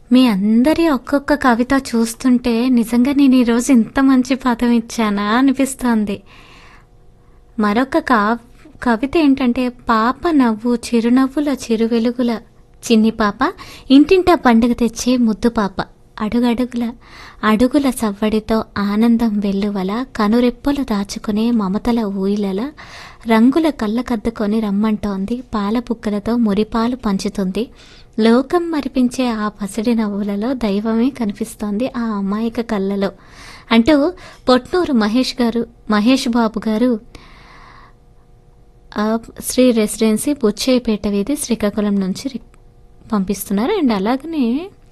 మీ అందరి ఒక్కొక్క కవిత చూస్తుంటే నిజంగా నేను ఈరోజు ఇంత మంచి పదం ఇచ్చానా అనిపిస్తోంది మరొక కా కవిత ఏంటంటే పాప నవ్వు చిరునవ్వుల చిరు వెలుగుల చిన్ని పాప ఇంటింటా పండుగ తెచ్చే ముద్దు పాప అడుగడుగుల అడుగుల సవ్వడితో ఆనందం వెల్లువల కనురెప్పలు దాచుకునే మమతల ఊయిలల రంగుల కళ్ళకద్దుకొని రమ్మంటోంది పాల బుక్కలతో మురిపాలు పంచుతుంది లోకం మరిపించే ఆ పసిడి నవ్వులలో దైవమే కనిపిస్తోంది ఆ అమాయక కళ్ళలో అంటూ పొట్నూరు మహేష్ గారు మహేష్ బాబు గారు ఆ శ్రీ రెసిడెన్సీ బుచ్చేపేట వీధి శ్రీకాకుళం నుంచి రి- పంపిస్తున్నారు అండ్ అలాగనే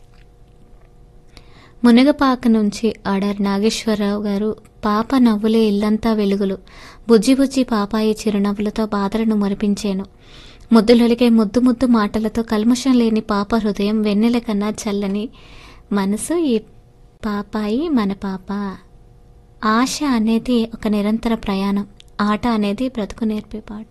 మునగపాక నుంచి ఆడారి నాగేశ్వరరావు గారు పాప నవ్వులే ఇల్లంతా వెలుగులు బుజ్జి బుజ్జి పాపాయి చిరునవ్వులతో బాధలను మరిపించేను ముద్దులొలికే ముద్దు ముద్దు మాటలతో కల్మషం లేని పాప హృదయం వెన్నెల కన్నా చల్లని మనసు ఈ పాపాయి మన పాప ఆశ అనేది ఒక నిరంతర ప్రయాణం ఆట అనేది బ్రతుకు నేర్పే పాట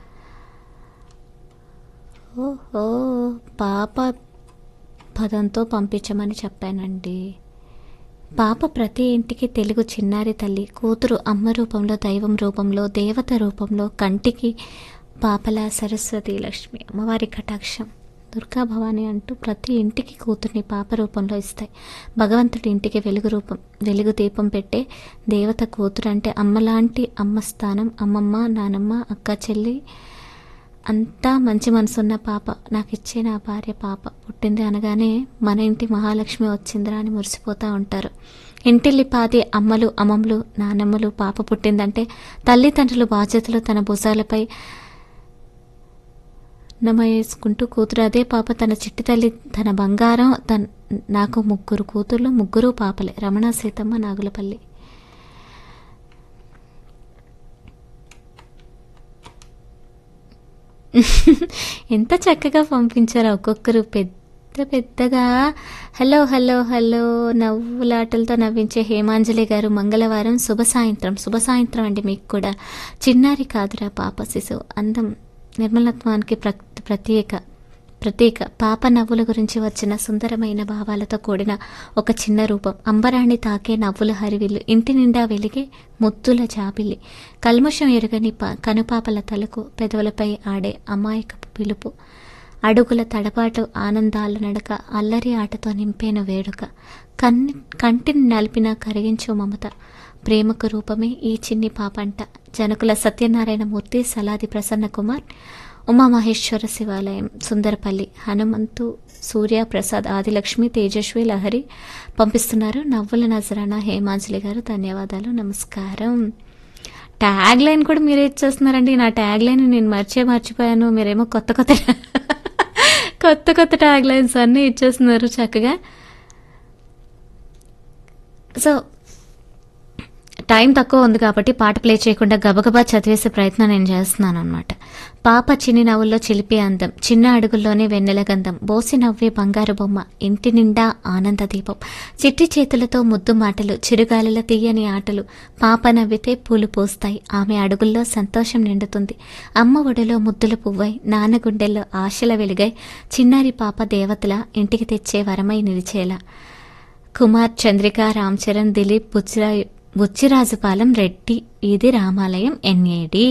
ఓహో పాప పదంతో పంపించమని చెప్పానండి పాప ప్రతి ఇంటికి తెలుగు చిన్నారి తల్లి కూతురు అమ్మ రూపంలో దైవం రూపంలో దేవత రూపంలో కంటికి పాపల సరస్వతి లక్ష్మి అమ్మవారి కటాక్షం దుర్గా భవాని అంటూ ప్రతి ఇంటికి కూతుర్ని పాప రూపంలో ఇస్తాయి భగవంతుడి ఇంటికి వెలుగు రూపం వెలుగు దీపం పెట్టే దేవత కూతురు అంటే అమ్మలాంటి అమ్మ స్థానం అమ్మమ్మ నానమ్మ అక్క చెల్లి అంతా మంచి మనసున్న పాప నాకు ఇచ్చే నా భార్య పాప పుట్టింది అనగానే మన ఇంటి మహాలక్ష్మి వచ్చిందిరా అని మురిసిపోతూ ఉంటారు ఇంటిల్లి పాది అమ్మలు అమ్మమ్మలు నానమ్మలు పాప పుట్టిందంటే తల్లిదండ్రులు బాధ్యతలు తన భుజాలపై నమయేసుకుంటూ కూతురు అదే పాప తన చిట్టి తల్లి తన బంగారం తన నాకు ముగ్గురు కూతుర్లు ముగ్గురు పాపలే రమణ సీతమ్మ నాగులపల్లి ఎంత చక్కగా పంపించారు ఒక్కొక్కరు పెద్ద పెద్దగా హలో హలో హలో నవ్వులాటలతో నవ్వించే హేమాంజలి గారు మంగళవారం శుభ సాయంత్రం శుభ సాయంత్రం అండి మీకు కూడా చిన్నారి కాదురా పాప శిశువు అందం నిర్మలత్వానికి ప్ర ప్రత్యేక ప్రత్యేక పాప నవ్వుల గురించి వచ్చిన సుందరమైన భావాలతో కూడిన ఒక చిన్న రూపం అంబరాణి తాకే నవ్వుల హరివిల్లు ఇంటి నిండా వెలిగే ముద్దుల జాబిల్లి కల్మషం ఎరుగని ప కనుపాపల తలకు పెదవులపై ఆడే అమాయకపు పిలుపు అడుగుల తడపాటు ఆనందాల నడక అల్లరి ఆటతో నింపేన వేడుక కన్ని కంటిని నలిపిన కరిగించు మమత ప్రేమకు రూపమే ఈ చిన్ని పాపంట జనకుల సత్యనారాయణ మూర్తి సలాది ప్రసన్న కుమార్ ఉమామహేశ్వర శివాలయం సుందరపల్లి హనుమంతు సూర్య ప్రసాద్ ఆదిలక్ష్మి తేజస్వి లహరి పంపిస్తున్నారు నవ్వుల నజరాన హేమాంజలి గారు ధన్యవాదాలు నమస్కారం ట్యాగ్ లైన్ కూడా మీరే ఇచ్చేస్తున్నారండి నా ట్యాగ్ లైన్ నేను మర్చే మర్చిపోయాను మీరేమో కొత్త కొత్త కొత్త కొత్త ట్యాగ్ లైన్స్ అన్నీ ఇచ్చేస్తున్నారు చక్కగా సో టైం తక్కువ ఉంది కాబట్టి పాట ప్లే చేయకుండా గబగబా చదివేసే ప్రయత్నం నేను చేస్తున్నాను అనమాట పాప చిన్ని నవ్వుల్లో చిలిపి అందం చిన్న అడుగుల్లోనే వెన్నెల గంధం బోసి నవ్వే బంగారు బొమ్మ ఇంటి నిండా ఆనంద దీపం చిట్టి చేతులతో ముద్దు మాటలు చిరుగాలుల తీయని ఆటలు పాప నవ్వితే పూలు పూస్తాయి ఆమె అడుగుల్లో సంతోషం నిండుతుంది అమ్మ ఒడిలో ముద్దుల పువ్వై నాన్న గుండెల్లో ఆశల వెలుగై చిన్నారి పాప దేవతల ఇంటికి తెచ్చే వరమై నిలిచేలా కుమార్ చంద్రిక రామ్ చరణ్ దిలీప్ బుచ్చిరా బుచ్చిరాజుపాలెం రెడ్డి ఇది రామాలయం ఎన్ఏడి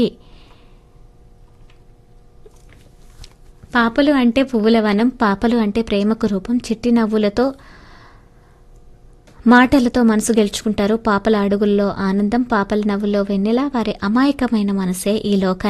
పాపలు అంటే పువ్వుల వనం పాపలు అంటే ప్రేమకు రూపం చిట్టి నవ్వులతో మాటలతో మనసు గెలుచుకుంటారు పాపల అడుగుల్లో ఆనందం పాపల నవ్వుల్లో వెన్నెల వారి అమాయకమైన మనసే ఈ లోకాన్ని